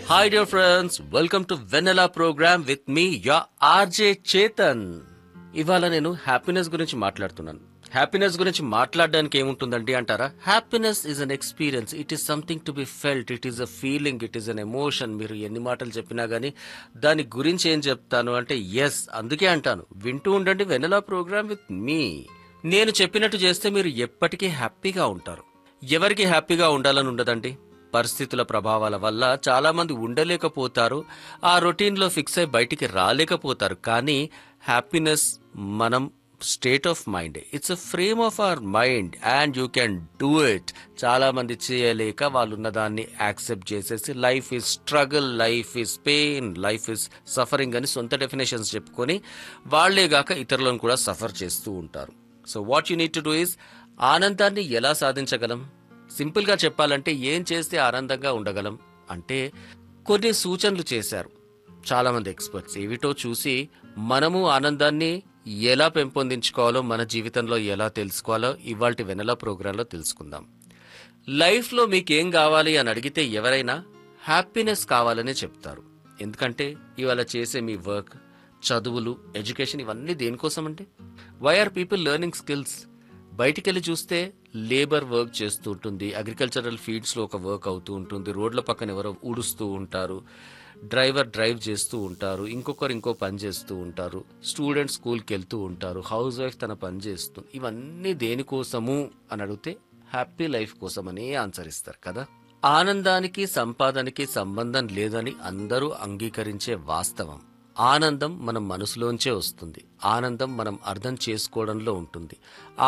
Hi, dear friends. Welcome to Vanilla program with me, your RJ Chetan. ఇవాళ నేను happiness గురించి మాట్లాడుతున్నాను happiness గురించి మాట్లాడడానికి ఏముంటుందండి అంటారా happiness is an experience it is something to be felt it is a feeling it is an emotion మీరు ఎన్ని మాటలు చెప్పినా గానీ దాని గురించి ఏం చెప్తాను అంటే ఎస్ అందుకే అంటాను వింటూ ఉండండి వెనలా ప్రోగ్రామ్ విత్ మీ నేను చెప్పినట్టు చేస్తే మీరు ఎప్పటికీ హ్యాపీగా ఉంటారు ఎవరికి హ్యాపీగా ఉండాలని ఉండదండి పరిస్థితుల ప్రభావాల వల్ల చాలా మంది ఉండలేకపోతారు ఆ రొటీన్లో ఫిక్స్ అయి బయటికి రాలేకపోతారు కానీ హ్యాపీనెస్ మనం state of mind it's a frame of our mind and you can do it చాలా మంది చేయలేక వాళ్ళు ఉన్న దాన్ని యాక్సెప్ట్ చేసేసి life is struggle life is pain life is suffering అని సొంత డెఫినేషన్స్ చెప్పుకొని వాళ్లేగాక ఇతరులను కూడా సఫర్ చేస్తూ ఉంటారు so what you need to do is ఆనందాన్ని ఎలా సాధించగలం సింపుల్ గా చెప్పాలంటే ఏం చేస్తే ఆనందంగా ఉండగలం అంటే కొన్ని సూచనలు చేశారు చాలా మంది ఎక్స్పర్ట్స్ ఏవిటో చూసి మనము ఆనందాన్ని ఎలా పెంపొందించుకోవాలో మన జీవితంలో ఎలా తెలుసుకోవాలో ఇవాల్టి వెనల ప్రోగ్రాంలో తెలుసుకుందాం లైఫ్లో మీకేం కావాలి అని అడిగితే ఎవరైనా హ్యాపీనెస్ కావాలనే చెప్తారు ఎందుకంటే ఇవాళ చేసే మీ వర్క్ చదువులు ఎడ్యుకేషన్ ఇవన్నీ దేనికోసం అంటే why are people learning skills బయటికి వెళ్ళి చూస్తే లేబర్ వర్క్ చేస్తూ ఉంటుంది అగ్రికల్చరల్ ఫీల్డ్స్ లో ఒక వర్క్ అవుతూ ఉంటుంది రోడ్ల పక్కన ఎవరో ఊడుస్తూ ఉంటారు డ్రైవర్ డ్రైవ్ చేస్తూ ఉంటారు ఇంకొకరు ఇంకో పని చేస్తూ ఉంటారు స్టూడెంట్ స్కూల్కి వెళ్తూ ఉంటారు హౌస్ వైఫ్ తన పని చేస్తుంది ఇవన్నీ దేనికోసము అని అడిగితే హ్యాపీ లైఫ్ కోసమని ఆన్సర్ ఇస్తారు కదా ఆనందానికి సంపాదనకి సంబంధం లేదని అందరూ అంగీకరించే వాస్తవం ఆనందం మనం మనసులోంచే వస్తుంది ఆనందం మనం అర్థం చేసుకోవడంలో ఉంటుంది